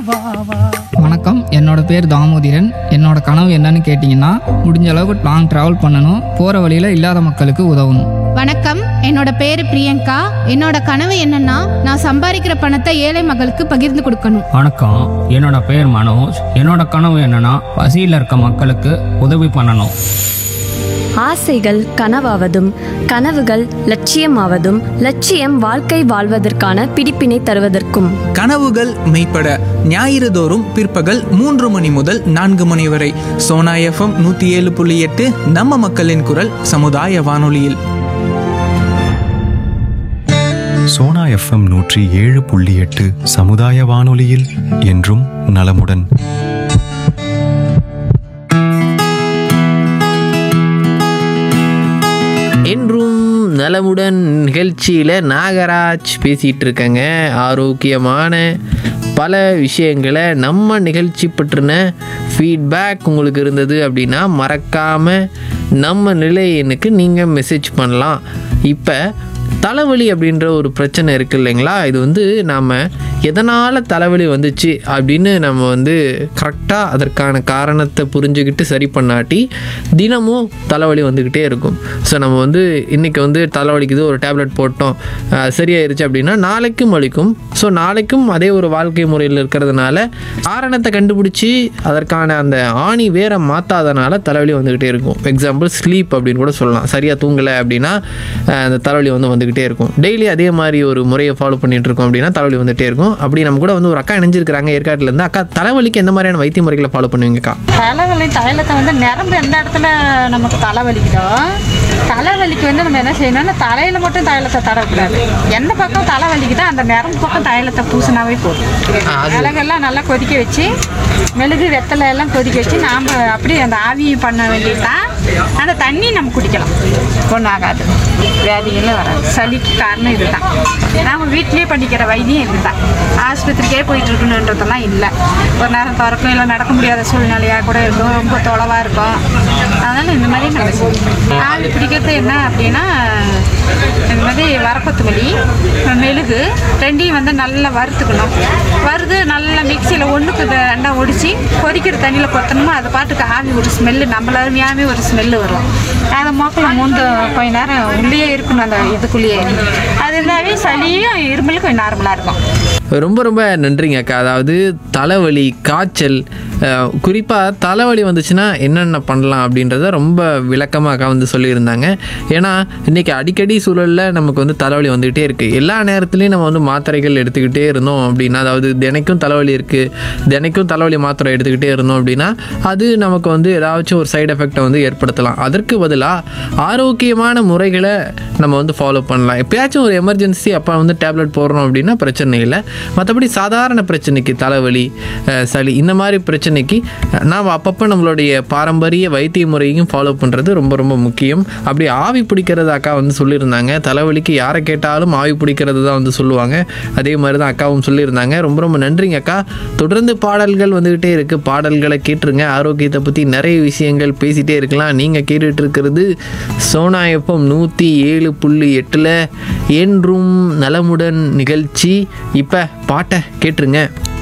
வணக்கம் என்னோட பேர் தாமோதிரன் என்னோட கனவு என்னன்னு கேட்டிங்கன்னா முடிஞ்ச அளவுக்கு லாங் ட்ராவல் பண்ணணும் போகிற வழியில் இல்லாத மக்களுக்கு உதவணும் வணக்கம் என்னோட பேரு பிரியங்கா என்னோட கனவு என்னன்னா நான் சம்பாதிக்கிற பணத்தை ஏழை மக்களுக்கு பகிர்ந்து கொடுக்கணும் வணக்கம் என்னோட பேர் மனோஜ் என்னோட கனவு என்னன்னா பசியில் இருக்க மக்களுக்கு உதவி பண்ணணும் ஆசைகள் கனவாவதும் கனவுகள் லட்சியமாவதும் லட்சியம் வாழ்க்கை வாழ்வதற்கான பிடிப்பினை தருவதற்கும் கனவுகள் மெய்ப்பட ஞாயிறு தோறும் பிற்பகல் மூன்று மணி முதல் நான்கு மணி வரை சோனா எஃப்எம் நூற்றி ஏழு புள்ளி எட்டு நம்ம மக்களின் குரல் சமுதாய வானொலியில் சோனா எஃப்எம் நூற்றி ஏழு புள்ளி எட்டு சமுதாய வானொலியில் என்றும் நலமுடன் என்றும் நலமுடன் நிகழ்ச்சியில் நாகராஜ் பேசிகிட்டு இருக்கேங்க ஆரோக்கியமான பல விஷயங்களை நம்ம நிகழ்ச்சி பற்றின ஃபீட்பேக் உங்களுக்கு இருந்தது அப்படின்னா மறக்காமல் நம்ம நிலை எண்ணுக்கு நீங்கள் மெசேஜ் பண்ணலாம் இப்போ தலைவலி அப்படின்ற ஒரு பிரச்சனை இருக்குது இல்லைங்களா இது வந்து நாம் எதனால் தலைவலி வந்துச்சு அப்படின்னு நம்ம வந்து கரெக்டாக அதற்கான காரணத்தை புரிஞ்சுக்கிட்டு சரி பண்ணாட்டி தினமும் தலைவலி வந்துக்கிட்டே இருக்கும் ஸோ நம்ம வந்து இன்றைக்கி வந்து தலைவலிக்குது ஒரு டேப்லெட் போட்டோம் அஹ் சரியாயிருச்சு அப்படின்னா நாளைக்கும் வலிக்கும் ஸோ நாளைக்கும் அதே ஒரு வாழ்க்கை முறையில் இருக்கிறதுனால காரணத்தை கண்டுபிடிச்சி அதற்கான அந்த ஆணி வேற மாற்றாதனால தலைவலி வந்துக்கிட்டே இருக்கும் எக்ஸாம்பிள் ஸ்லீப் அப்படின்னு கூட சொல்லலாம் சரியாக தூங்கலை அப்படின்னா அஹ் அந்த தலைவலி வந்து வந்துக்கிட்டே இருக்கும் டெய்லி அதே மாதிரி ஒரு முறையை ஃபாலோ பண்ணிட்டு இருக்கோம் அப்படின்னா தலைவலி வந்துகிட்டே இருக்கும் அப்படி நம்ம கூட வந்து ஒரு அக்கா இணைஞ்சிருக்கிறாங்க ஏற்காட்டிலேருந்து அக்கா தலைவலிக்கு எந்த மாதிரியான வைத்திய முறைகளை ஃபாலோ பண்ணுவீங்கக்கா தலைவலி தைலத்தை வந்து நரம்பு எந்த இடத்துல நமக்கு தலைவலிக்குதோ தலைவலிக்கு வந்து நம்ம என்ன செய்யணும்னா தலையில மட்டும் தைலத்தை தடவக்கூடாது எந்த பக்கம் தலைவலிக்குதோ அந்த நரம்பு பக்கம் தைலத்தை பூசினாவே போதும் மிளகெல்லாம் நல்லா கொதிக்க வச்சு மெழுகு வெத்தலை எல்லாம் கொதிக்க வச்சு நாம் அப்படியே அந்த ஆவி பண்ண வேண்டியதுதான் அந்த தண்ணி நம்ம குடிக்கலாம் ஒன்றும் ஆகாது வியாதிகளே வராது சளிக்கு காரணம் இதுதான் நாம் வீட்டிலேயே பண்ணிக்கிற வைத்தியம் இதுதான் ஆஸ்பத்திரிக்கே போயிட்டு இருக்கணுன்றதெல்லாம் இல்லை ஒரு நேரம் திறக்கும் இல்லை நடக்க முடியாத சூழ்நிலையாக கூட இருக்கும் ரொம்ப தொலைவாக இருக்கும் அதனால் இந்த மாதிரி நம்ம செய்யணும் ஆவி பிடிக்கிறது என்ன அப்படின்னா இந்த மாதிரி வரப்பத்துமல்லி மெழுகு ரெண்டையும் வந்து நல்லா வறுத்துக்கணும் வறுத்து நல்லா மிக்சியில் ஒன்றுக்கு ரெண்டாக ஒடிச்சு கொதிக்கிற தண்ணியில் கொத்தணுமோ அது பாட்டுக்கு ஆவி ஒரு ஸ்மெல்லு நம்மள அருமையாகவே ஒரு ஸ்மெல்லு வரும் அதை மோக்கில் மூந்து கொஞ்ச நேரம் உள்ளேயே இருக்கணும் அந்த இதுக்குள்ளேயே அது இருந்தாவே சளியும் இருமலும் கொஞ்சம் நார்மலாக இருக்கும் ரொம்ப ரொம்ப நன்றிங்க அக்கா அதாவது தலைவலி காய்ச்சல் குறிப்பாக தலைவலி வந்துச்சுன்னா என்னென்ன பண்ணலாம் அப்படின்றத ரொம்ப விளக்கமாக அக்கா வந்து சொல்லியிருந்தாங்க ஏன்னா இன்றைக்கி அடிக்கடி சூழலில் நமக்கு வந்து தலைவலி வந்துக்கிட்டே இருக்குது எல்லா நேரத்துலையும் நம்ம வந்து மாத்திரைகள் எடுத்துக்கிட்டே இருந்தோம் அப்படின்னா அதாவது தினைக்கும் தலைவலி இருக்குது தினைக்கும் தலைவலி மாத்திரை எடுத்துக்கிட்டே இருந்தோம் அப்படின்னா அது நமக்கு வந்து ஏதாச்சும் ஒரு சைடு எஃபெக்டை வந்து ஏற்படுத்தலாம் அதற்கு பதிலாக ஆரோக்கியமான முறைகளை நம்ம வந்து ஃபாலோ பண்ணலாம் எப்பயாச்சும் ஒரு எமர்ஜென்சி அப்போ வந்து டேப்லெட் போடுறோம் அப்படின்னா பிரச்சனை இல்லை மற்றபடி சாதாரண பிரச்சனைக்கு தலைவலி அஹ், சளி இந்த மாதிரி பிரச்சனைக்கு அஹ், நாம் அப்பப்போ நம்மளுடைய பாரம்பரிய வைத்திய முறையும் ஃபாலோ பண்ணுறது ரொம்ப ரொம்ப முக்கியம் அப்படி ஆவி பிடிக்கிறது அக்கா வந்து சொல்லியிருந்தாங்க தலைவலிக்கு யாரை கேட்டாலும் ஆவி பிடிக்கிறது தான் வந்து சொல்லுவாங்க அதே மாதிரி தான் அக்காவும் சொல்லியிருந்தாங்க ரொம்ப ரொம்ப நன்றிங்க அக்கா தொடர்ந்து பாடல்கள் வந்துக்கிட்டே இருக்குது பாடல்களை கேட்டுருங்க ஆரோக்கியத்தை பற்றி நிறைய விஷயங்கள் பேசிகிட்டே இருக்கலாம் நீங்கள் கேட்டுட்டு இருக்கிறது சோனா எஃப்எம் நூற்றி ஏழு புள்ளி எட்டில் என்றும் நலமுடன் நிகழ்ச்சி இப்போ பாட்டை கேட்டுருங்க